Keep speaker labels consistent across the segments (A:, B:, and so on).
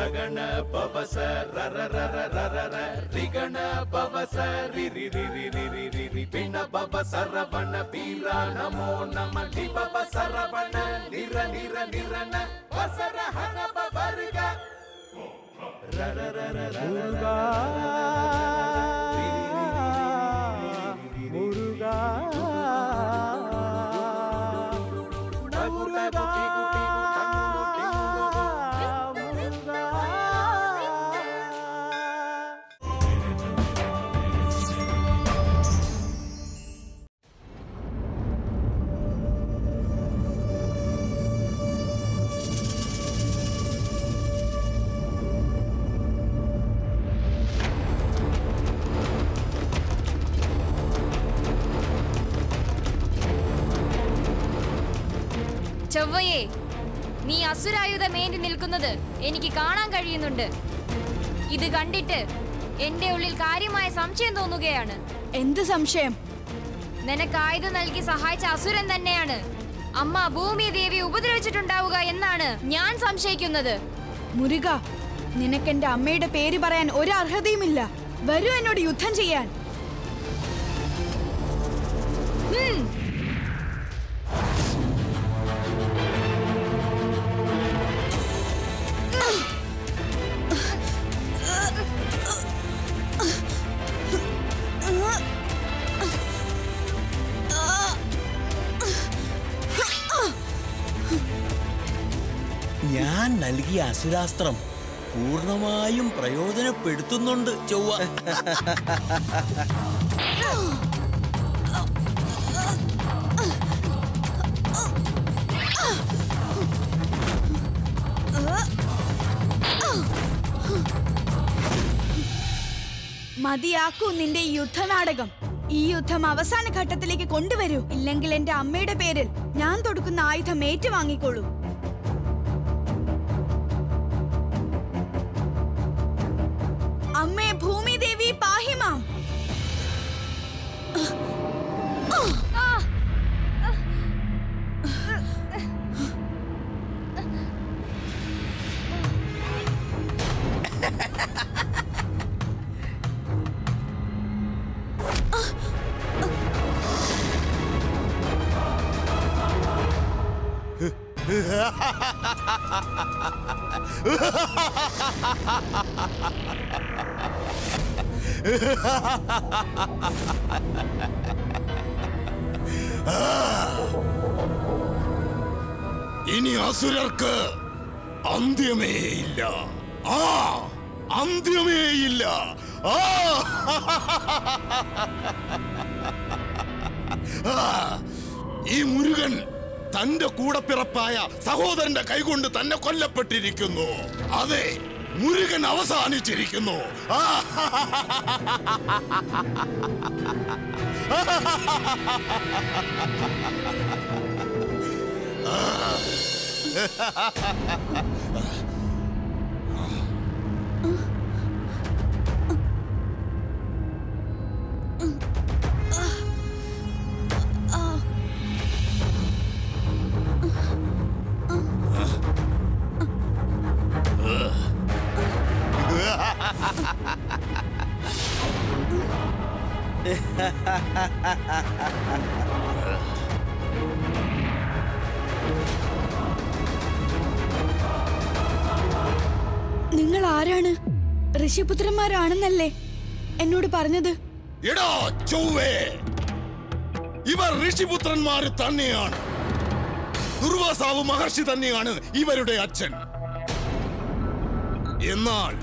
A: ರಗಣ ಪವಸ ರರ ರರ ರರ ರ ರಿಗಣ ಪವಸ ರಿ ರಿ ರಿ ರಿ ರಿ ರಿ ರಿ ರಿ ಪಿಣ ಪವ ಸರವಣ ಬೀರ ನಮೋ ನಮ ಲಿ ಪವ ಸರವಣ ನಿರ ನಿರ ನಿರನ ವಸರ ಹನ ಪವರ್ಗ ರರ ರರ ರರ
B: മുരുകാ മുരുകാ മുരുകാ മുരുകാ
C: ചൊവ്വയെ നീ അസുരായുധമേന്തി നിൽക്കുന്നത് എനിക്ക് കാണാൻ കഴിയുന്നുണ്ട് ഇത് കണ്ടിട്ട് എന്റെ ഉള്ളിൽ കാര്യമായ സംശയം തോന്നുകയാണ്
D: എന്ത് സംശയം
C: നിനക്ക് ആയുധം നൽകി സഹായിച്ച അസുരൻ തന്നെയാണ് അമ്മ ഭൂമി ദേവി ഉപദ്രവിച്ചിട്ടുണ്ടാവുക എന്നാണ് ഞാൻ സംശയിക്കുന്നത്
D: മുരുക നിനക്കെന്റെ അമ്മയുടെ പേര് പറയാൻ ഒരു അർഹതയുമില്ല വരൂ എന്നോട് യുദ്ധം ചെയ്യാൻ
C: ഉം.
E: ഞാൻ നൽകിയ അസുരാസ്ത്രം പൂർണ്ണമായും പ്രയോജനപ്പെടുത്തുന്നുണ്ട് ചൊവ്വ
D: മതിയാക്കൂ നിന്റെ ഈ യുദ്ധനാടകം ഈ യുദ്ധം അവസാന ഘട്ടത്തിലേക്ക് കൊണ്ടുവരൂ ഇല്ലെങ്കിൽ എന്റെ അമ്മയുടെ പേരിൽ ഞാൻ തൊടുക്കുന്ന ആയുധം ഏറ്റുവാങ്ങിക്കോളൂ അമ്മേ ഭൂമി ദേവി പാഹിമാം
F: ഇനി അസുരർക്ക് അന്ത്യമേയില്ല ആ അന്ത്യമേയില്ല ആ ആ, ഈ മുരുകൻ തന്റെ കൂടപ്പിറപ്പായ സഹോദരന്റെ കൈകൊണ്ട് തന്നെ കൊല്ലപ്പെട്ടിരിക്കുന്നു അതെ മുരുകൻ അവസാനിച്ചിരിക്കുന്നു ആ
D: നിങ്ങൾ ആരാണ് ഋഷിപുത്രന്മാരാണെന്നല്ലേ എന്നോട് പറഞ്ഞത്
F: എടാ ചൊവ്വേ ഇവർ ഋഷിപുത്രന്മാർ തന്നെയാണ് ദുർവാസാവ് മഹർഷി തന്നെയാണ് ഇവരുടെ അച്ഛൻ എന്നാൽ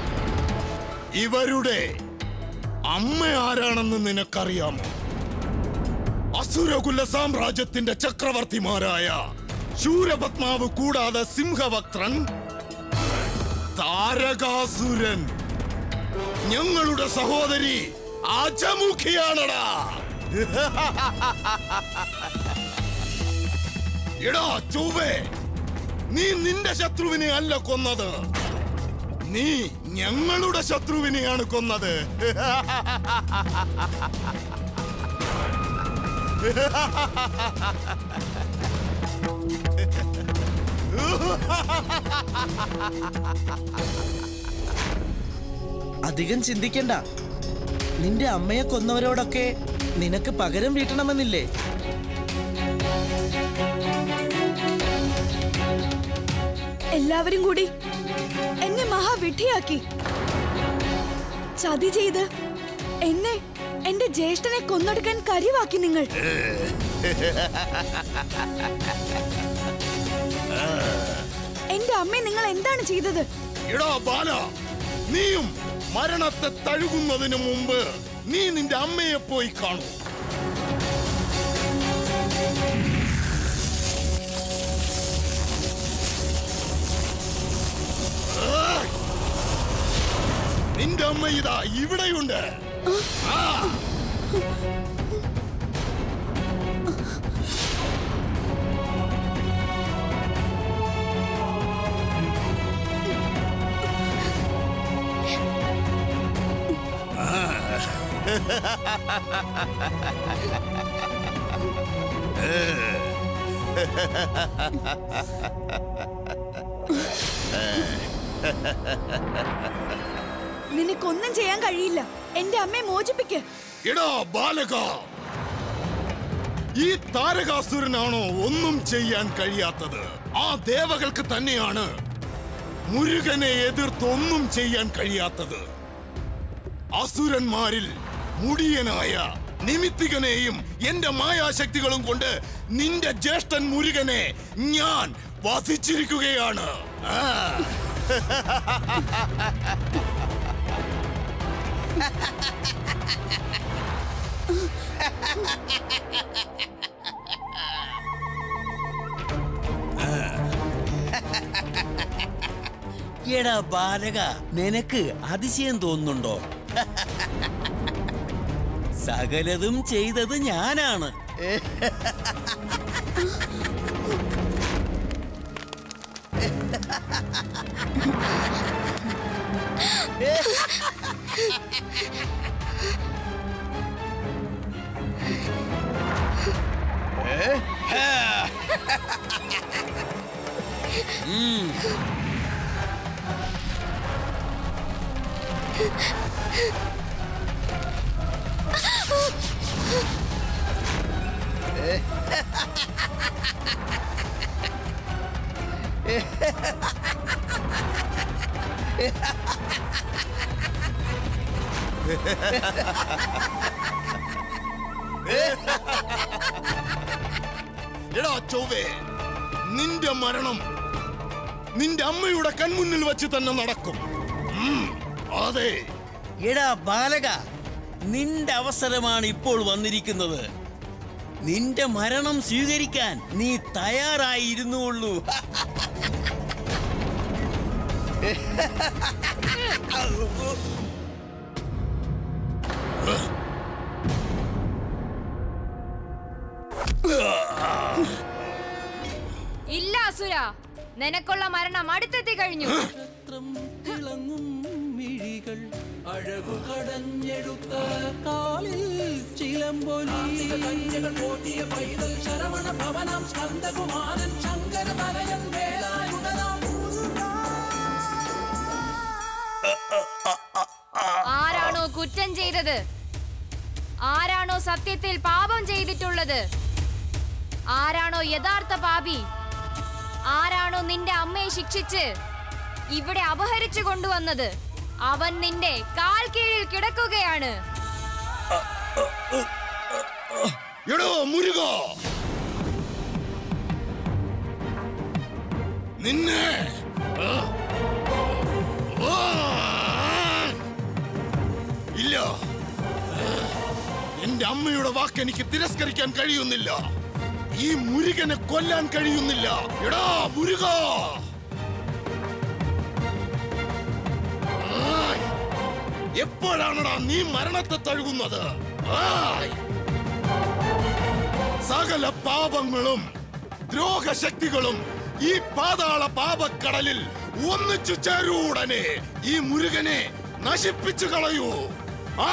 F: ഇവരുടെ അമ്മ ആരാണെന്ന് നിനക്കറിയാമോ അസുരകുല സാമ്രാജ്യത്തിന്റെ ചക്രവർത്തിമാരായ ശൂരപത്മാവ് കൂടാതെ സിംഹവക്ത്രൻ താരകാസുരൻ ഞങ്ങളുടെ സഹോദരി അജമുഖിയാണടാ എടാ ചൊവ്വേ നീ നിന്റെ ശത്രുവിനെ അല്ല കൊന്നത് നീ ഞങ്ങളുടെ ശത്രുവിനെയാണ് കൊന്നത്
B: അധികം ചിന്തിക്കണ്ട നിന്റെ അമ്മയെ കൊന്നവരോടൊക്കെ നിനക്ക് പകരം വീട്ടണമെന്നില്ലേ
D: എല്ലാവരും കൂടി എന്നെ മഹാവിഡ്ഢിയാക്കി ചതി ചെയ്ത് എന്നെ എന്റെ ജ്യേഷ്ഠനെ കൊന്നൊടുക്കാൻ കരിവാക്കി നിങ്ങൾ എന്റെ അമ്മയെ നിങ്ങൾ എന്താണ് ചെയ്തത്
F: എടാ ബാല നീയും മരണത്തെ തഴുകുന്നതിന് മുമ്പ് നീ നിന്റെ അമ്മയെ പോയി കാണൂ ഏയ്! നിന്റെ അമ്മ ഇതാ ഇവിടെയുണ്ട് ആ
D: നിനക്കൊന്നും ചെയ്യാൻ കഴിയില്ല എന്റെ അമ്മയെ മോചിപ്പിക്ക്
F: എടാ ബാലക ഈ താരകാസുരനാണോ ഒന്നും ചെയ്യാൻ കഴിയാത്തത് ആ ദേവകൾക്ക് തന്നെയാണ് മുരുകനെ എതിർത്തൊന്നും ചെയ്യാൻ കഴിയാത്തത് അസുരന്മാരിൽ മുടിയനായ നിമിത്തികനെയും എന്റെ മായാശക്തികളും കൊണ്ട് നിന്റെ ജ്യേഷ്ഠൻ മുരുകനെ ഞാൻ വധിച്ചിരിക്കുകയാണ് ആ
E: എടാ ബാലക നിനക്ക് അതിശയം തോന്നുന്നുണ്ടോ സകലതും ചെയ്തത് ഞാനാണ്
F: എടാ ചൊവ്വേ നിന്റെ മരണം നിന്റെ അമ്മയുടെ കൺമുന്നിൽ വെച്ച് തന്നെ നടക്കും ഉം, അതെ
E: എടാ ബാലക നിന്റെ അവസരമാണ് ഇപ്പോൾ വന്നിരിക്കുന്നത് നിന്റെ മരണം സ്വീകരിക്കാൻ നീ തയ്യാറായിരുന്നുള്ളൂ
C: ഇല്ല അസുര നിനക്കുള്ള മരണം അടുത്തെത്തി കഴിഞ്ഞു
G: തിളങ്ങും മിഴികൾ അഴകു കടഞ്ഞെടുത്ത കാലിൽ ചിലമ്പൊലി കഞ്ചകൾ പോറ്റിയ പൈതൽ ശരവണ ഭവനം സ്കന്ദകുമാരൻ ശങ്കര തനയൻ വേലായുധനാം
C: ആരാണോ കുറ്റം ചെയ്തത് ആരാണോ സത്യത്തിൽ പാപം ചെയ്തിട്ടുള്ളത് ആരാണോ യഥാർത്ഥ പാപി ആരാണോ നിന്റെ അമ്മയെ ശിക്ഷിച്ച് ഇവിടെ അപഹരിച്ചു കൊണ്ടുവന്നത് അവൻ നിന്റെ കാൽ കീഴിൽ കിടക്കുകയാണ്
F: എടോ മുരുക നിന്നെ ആ, ആ, ഇല്ല എന്റെ അമ്മയുടെ വാക്ക് എനിക്ക് തിരസ്കരിക്കാൻ കഴിയുന്നില്ല ഈ മുരുകനെ കൊല്ലാൻ കഴിയുന്നില്ല എടാ മുരുക ആയ്. എപ്പോഴാണടാ നീ മരണത്തെ തഴുകുന്നത് ആയ്. സകല പാപങ്ങളും ദ്രോഹശക്തികളും ഈ പാതാള പാപക്കടലിൽ ഒന്നിച്ചു ചേരൂ ഉടനെ ഈ മുരുകനെ നശിപ്പിച്ചു കളയൂ ആ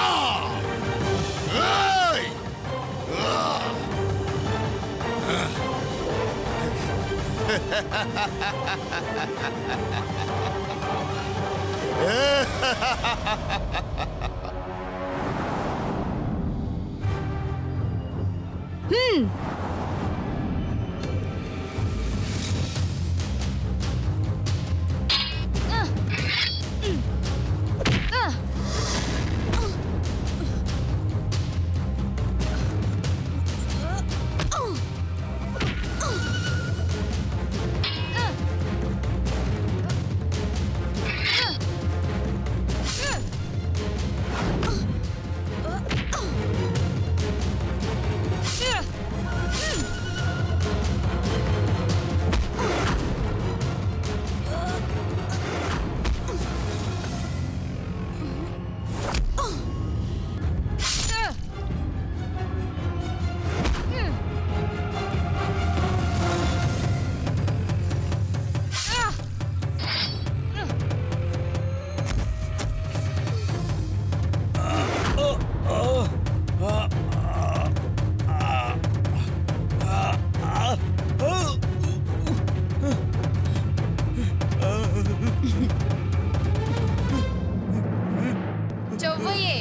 F: ഏയ്! ആ! ആ!
C: ചൊവ്വയെ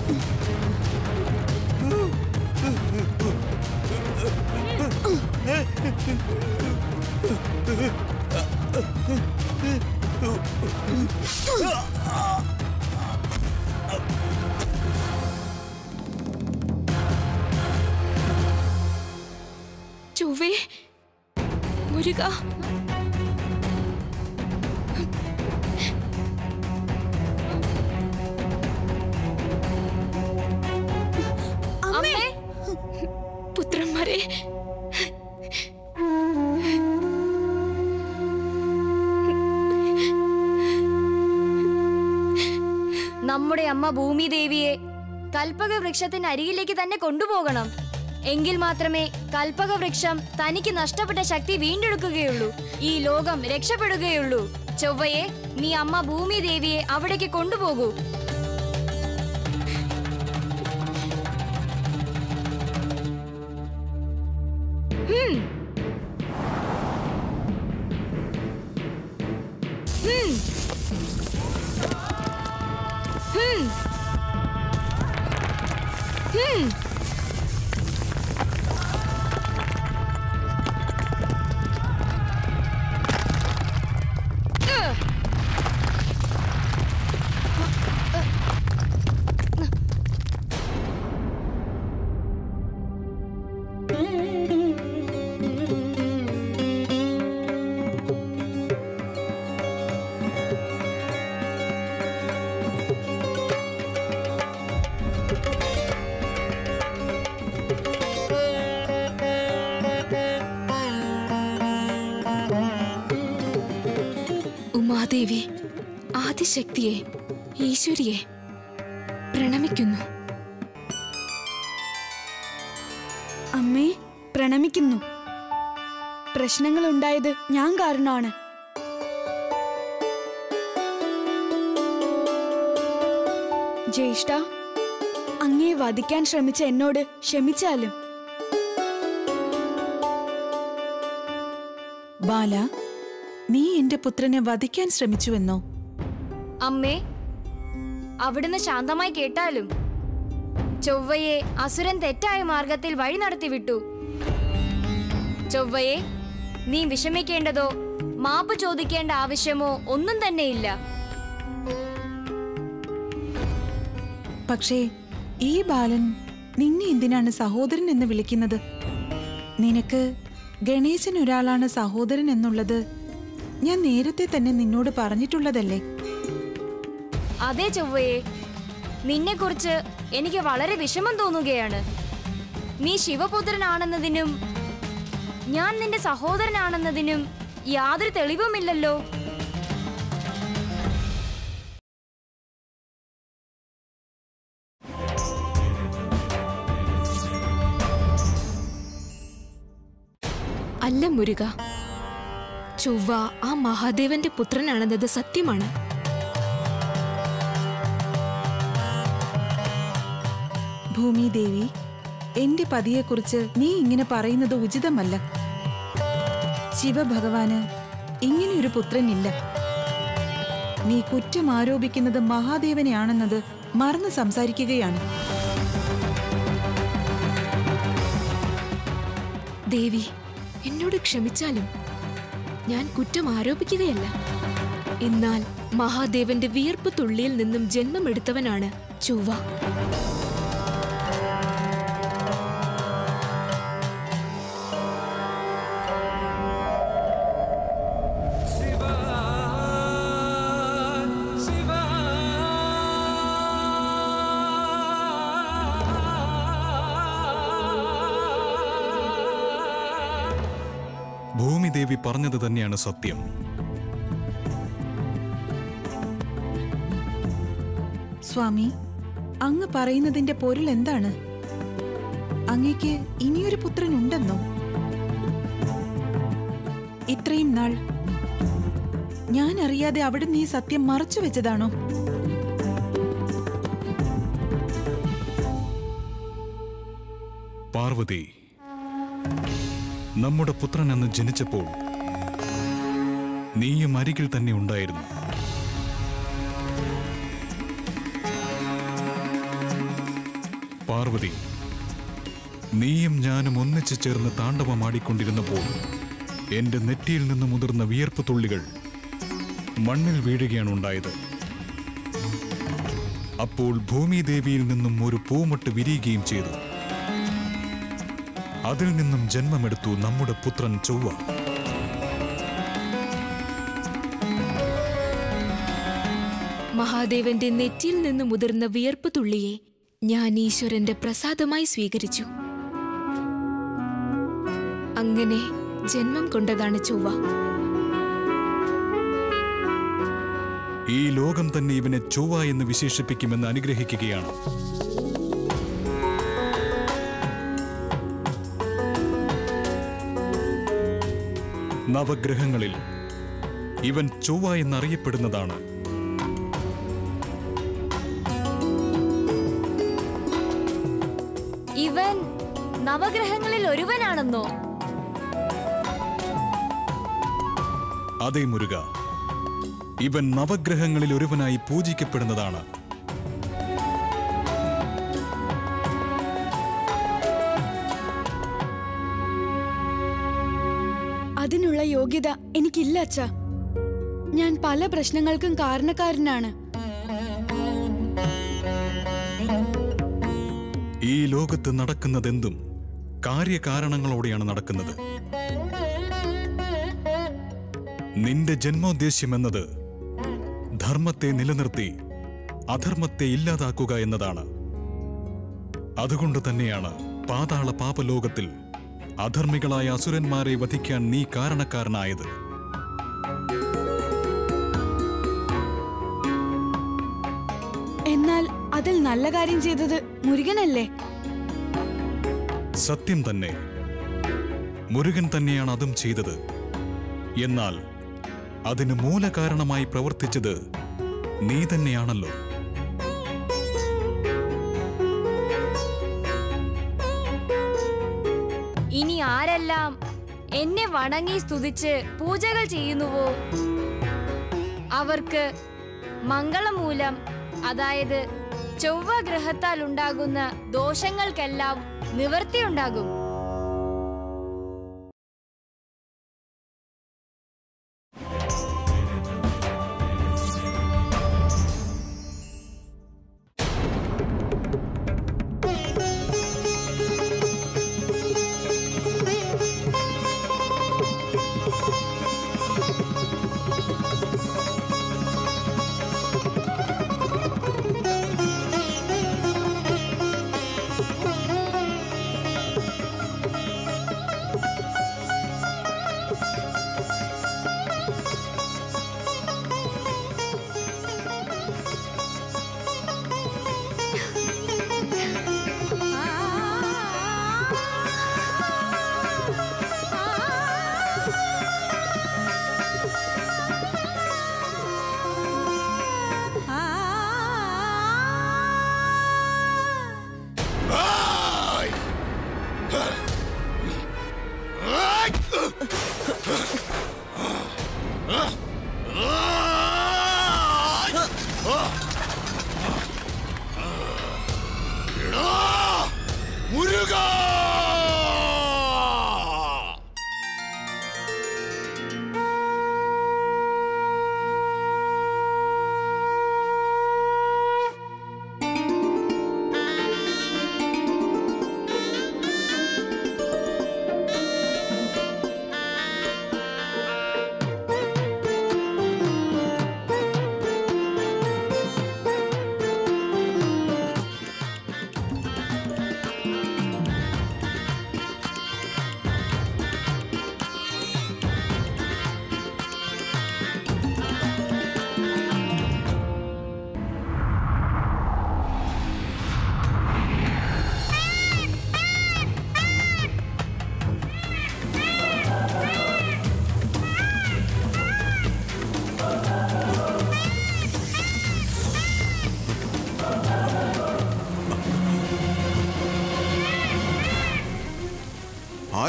D: ചൊവ്വേ മുരുക
C: അമ്മേ
D: പുത്രന്മാരെ
C: നമ്മുടെ അമ്മ ഭൂമിദേവിയെ കൽപ്പക വൃക്ഷത്തിന് അരികിലേക്ക് തന്നെ കൊണ്ടുപോകണം എങ്കിൽ മാത്രമേ കൽപ്പക വൃക്ഷം തനിക്ക് നഷ്ടപ്പെട്ട ശക്തി വീണ്ടെടുക്കുകയുള്ളൂ ഈ ലോകം രക്ഷപ്പെടുകയുള്ളൂ ചൊവ്വയെ നീ അമ്മ ഭൂമിദേവിയെ അവിടേക്ക് കൊണ്ടുപോകൂ ഹും. ഹും. ഹും. ഹും. Ugh.
D: ഉമാദേവി ആദിശക്തിയെ ഈശ്വരിയെ പ്രണമിക്കുന്നു അമ്മേ പ്രണമിക്കുന്നു പ്രശ്നങ്ങൾ ഉണ്ടായത് ഞാൻ കാരണമാണ് ജ്യേഷ്ഠ അങ്ങേ വധിക്കാൻ ശ്രമിച്ച എന്നോട് ക്ഷമിച്ചാലും
H: ബാല നീ എന്റെ പുത്രനെ വധിക്കാൻ ശ്രമിച്ചുവെന്നോ
C: അമ്മേ അവിടുന്ന് ശാന്തമായി കേട്ടാലും ചൊവ്വയെ അസുരൻ തെറ്റായ മാർഗത്തിൽ വഴി നടത്തി വിട്ടു ചൊവ്വയെ നീ വിഷമിക്കേണ്ടതോ മാപ്പ് ചോദിക്കേണ്ട ആവശ്യമോ ഒന്നും തന്നെയില്ല
H: പക്ഷേ ഈ ബാലൻ നിന്നെ എന്തിനാണ് സഹോദരൻ എന്ന് വിളിക്കുന്നത് നിനക്ക് ഗണേശൻ ഒരാളാണ് സഹോദരൻ എന്നുള്ളത് ഞാൻ നേരത്തെ തന്നെ നിന്നോട് പറഞ്ഞിട്ടുള്ളതല്ലേ
C: അതേ ചൊവ്വയെ നിന്നെക്കുറിച്ച് എനിക്ക് വളരെ വിഷമം തോന്നുകയാണ് നീ ശിവപുത്രനാണെന്നതിനും ഞാൻ നിന്റെ സഹോദരനാണെന്നതിനും യാതൊരു തെളിവുമില്ലല്ലോ
I: അല്ല മുരുക ചൊവ്വ ആ മഹാദേവന്റെ പുത്രനാണെന്നത് സത്യമാണ്
H: ഭൂമിദേവി എന്റെ പതിയെക്കുറിച്ച് നീ ഇങ്ങനെ പറയുന്നത് ഉചിതമല്ല ശിവഭഗവാന് ഇങ്ങനെയൊരു പുത്രനില്ല നീ കുറ്റം ആരോപിക്കുന്നത് മഹാദേവനെയാണെന്നത് മറന്ന് സംസാരിക്കുകയാണ്
I: ദേവി എന്നോട് ക്ഷമിച്ചാലും ഞാൻ കുറ്റം ആരോപിക്കുകയല്ല എന്നാൽ മഹാദേവന്റെ വിയർപ്പ് തുള്ളിയിൽ നിന്നും ജന്മമെടുത്തവനാണ് ചൊവ്വ
J: ഭൂമിദേവി പറഞ്ഞത് തന്നെയാണ് സത്യം
H: സ്വാമി അങ്ങ് പറയുന്നതിന്റെ പൊരുൾ എന്താണ് അങ്ങയ്ക്ക് ഇനിയൊരു പുത്രൻ ഉണ്ടെന്നോ ഇത്രയും നാൾ ഞാൻ അറിയാതെ അവിടെ നീ സത്യം മറച്ചു വെച്ചതാണോ
J: പാർവതി നമ്മുടെ പുത്രൻ അന്ന് ജനിച്ചപ്പോൾ നീയും അരികിൽ തന്നെ ഉണ്ടായിരുന്നു പാർവതി നീയും ഞാനും ഒന്നിച്ചു ചേർന്ന് താണ്ഡവമാടിക്കൊണ്ടിരുന്നപ്പോൾ എന്റെ നെറ്റിയിൽ നിന്ന് മുതിർന്ന വിയർപ്പ് തുള്ളികൾ മണ്ണിൽ വീഴുകയാണ് ഉണ്ടായത് അപ്പോൾ ഭൂമിദേവിയിൽ നിന്നും ഒരു പൂമൊട്ട് വിരിയുകയും ചെയ്തു അതിൽ നിന്നും ജന്മമെടുത്തു നമ്മുടെ പുത്രൻ ചൊവ്വ
I: മഹാദേവന്റെ നെറ്റിയിൽ നിന്ന് മുതിർന്ന വിയർപ്പ് തുള്ളിയെ ഞാൻ ഈശ്വരന്റെ പ്രസാദമായി സ്വീകരിച്ചു അങ്ങനെ ജന്മം കൊണ്ടതാണ് ചൊവ്വ
J: ഈ ലോകം തന്നെ ഇവനെ ചൊവ്വ എന്ന് വിശേഷിപ്പിക്കുമെന്ന് അനുഗ്രഹിക്കുകയാണ് നവഗ്രഹങ്ങളിൽ ഇവൻ ചൊവ്വ എന്നറിയപ്പെടുന്നതാണ്
C: ഇവൻ നവഗ്രഹങ്ങളിൽ ഒരുവനാണെന്നോ
J: അതേ മുരുക ഇവൻ നവഗ്രഹങ്ങളിൽ ഒരുവനായി പൂജിക്കപ്പെടുന്നതാണ്
D: അതിനുള്ള യോഗ്യത എനിക്കില്ല അച്ഛ ഞാൻ പല പ്രശ്നങ്ങൾക്കും കാരണക്കാരനാണ്
J: ഈ ലോകത്ത് നടക്കുന്നതെന്തും കാര്യകാരണങ്ങളോടെയാണ് നടക്കുന്നത് നിന്റെ ജന്മോദ്ദേശ്യം എന്നത് ധർമ്മത്തെ നിലനിർത്തി അധർമ്മത്തെ ഇല്ലാതാക്കുക എന്നതാണ് അതുകൊണ്ട് തന്നെയാണ് പാതാള പാപലോകത്തിൽ അധർമ്മികളായ അസുരന്മാരെ വധിക്കാൻ നീ കാരണക്കാരനായത്
D: എന്നാൽ അതിൽ നല്ല കാര്യം ചെയ്തത് മുരുകനല്ലേ
J: സത്യം തന്നെ മുരുകൻ തന്നെയാണ് അതും ചെയ്തത് എന്നാൽ അതിന് മൂലകാരണമായി പ്രവർത്തിച്ചത് നീ തന്നെയാണല്ലോ
C: ഇനി ആരെല്ലാം എന്നെ വണങ്ങി സ്തുതിച്ച് പൂജകൾ ചെയ്യുന്നുവോ അവർക്ക് മംഗളമൂലം അതായത് ചൊവ്വ ഗ്രഹത്താൽ ഉണ്ടാകുന്ന ദോഷങ്ങൾക്കെല്ലാം നിവൃത്തിയുണ്ടാകും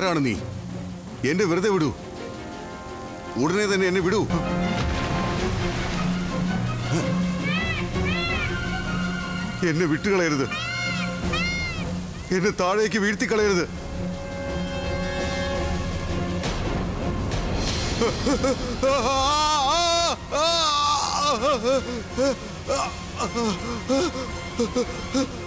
K: ആരാണ് നീ എന്നെ വെറുതെ വിടൂ ഉടനെ തന്നെ എന്നെ വിടൂ എന്നെ വിട്ടുകളയരുത് എന്നെ താഴേക്ക് വീഴ്ത്തിക്കളയരുത് ആ